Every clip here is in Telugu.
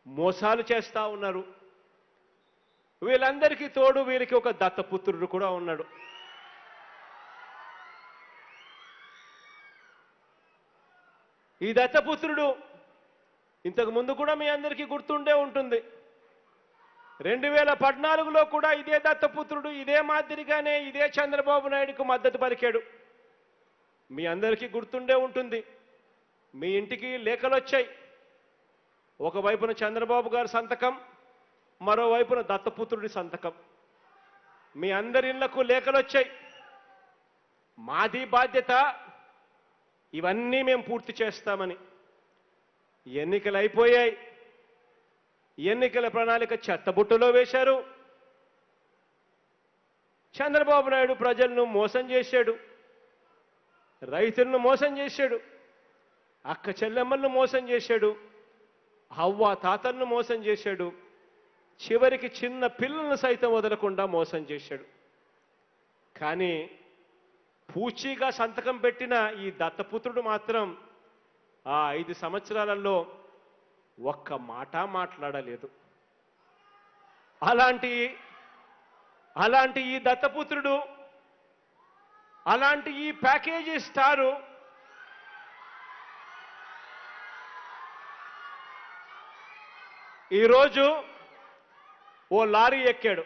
మోసాలు చేస్తా ఉన్నారు వీళ్ళందరికీ తోడు వీరికి ఒక దత్తపుత్రుడు కూడా ఉన్నాడు ఈ దత్తపుత్రుడు ఇంతకు ముందు కూడా మీ అందరికీ గుర్తుండే ఉంటుంది రెండు వేల పద్నాలుగులో కూడా ఇదే దత్తపుత్రుడు ఇదే మాదిరిగానే ఇదే చంద్రబాబు నాయుడుకు మద్దతు పలికాడు మీ అందరికీ గుర్తుండే ఉంటుంది మీ ఇంటికి లేఖలు వచ్చాయి ఒకవైపున చంద్రబాబు గారి సంతకం మరోవైపున దత్తపుత్రుడి సంతకం మీ అందరి ఇళ్లకు లేఖలు వచ్చాయి మాది బాధ్యత ఇవన్నీ మేము పూర్తి చేస్తామని ఎన్నికలు అయిపోయాయి ఎన్నికల ప్రణాళిక చెత్తబుట్టలో వేశారు చంద్రబాబు నాయుడు ప్రజలను మోసం చేశాడు రైతులను మోసం చేశాడు అక్క చెల్లెమ్మలను మోసం చేశాడు హవ్వ తాతలను మోసం చేశాడు చివరికి చిన్న పిల్లలను సైతం వదలకుండా మోసం చేశాడు కానీ పూచీగా సంతకం పెట్టిన ఈ దత్తపుత్రుడు మాత్రం ఆ ఐదు సంవత్సరాలలో ఒక్క మాట మాట్లాడలేదు అలాంటి అలాంటి ఈ దత్తపుత్రుడు అలాంటి ఈ ప్యాకేజీ స్టారు ఈరోజు ఓ లారీ ఎక్కాడు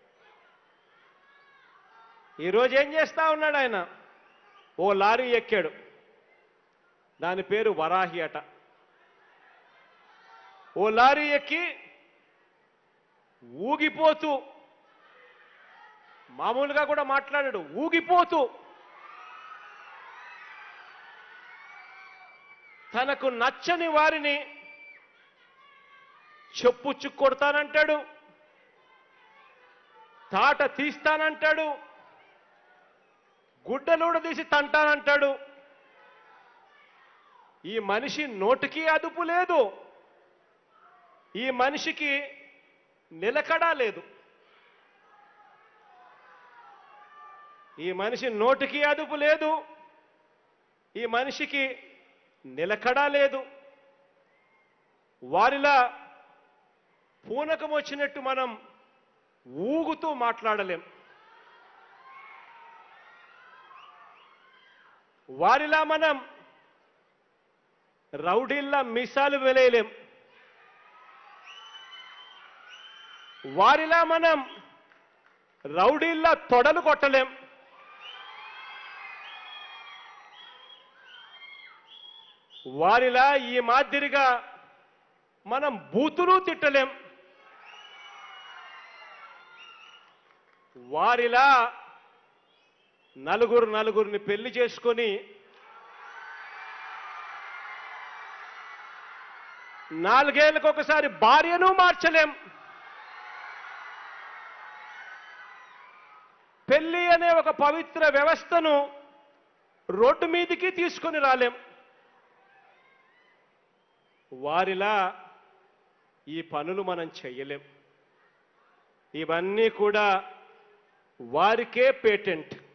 ఈరోజు ఏం చేస్తా ఉన్నాడు ఆయన ఓ లారీ ఎక్కాడు దాని పేరు వరాహి అట ఓ లారీ ఎక్కి ఊగిపోతూ మామూలుగా కూడా మాట్లాడాడు ఊగిపోతూ తనకు నచ్చని వారిని చెప్పు కొడతానంటాడు తాట తీస్తానంటాడు గుడ్డలూడ తీసి తంటానంటాడు ఈ మనిషి నోటికి అదుపు లేదు ఈ మనిషికి నిలకడా లేదు ఈ మనిషి నోటికి అదుపు లేదు ఈ మనిషికి నిలకడా లేదు వారిలా పూనకం వచ్చినట్టు మనం ఊగుతూ మాట్లాడలేం వారిలా మనం రౌడీల్లా మిసాలు వెలేయలేం వారిలా మనం రౌడీల్లా తొడలు కొట్టలేం వారిలా ఈ మాదిరిగా మనం బూతులు తిట్టలేం వారిలా నలుగురు నలుగురిని పెళ్లి చేసుకొని నాలుగేళ్లకు ఒకసారి భార్యను మార్చలేం పెళ్లి అనే ఒక పవిత్ర వ్యవస్థను రోడ్డు మీదికి తీసుకొని రాలేం వారిలా ఈ పనులు మనం చెయ్యలేం ఇవన్నీ కూడా వారికే పేటెంట్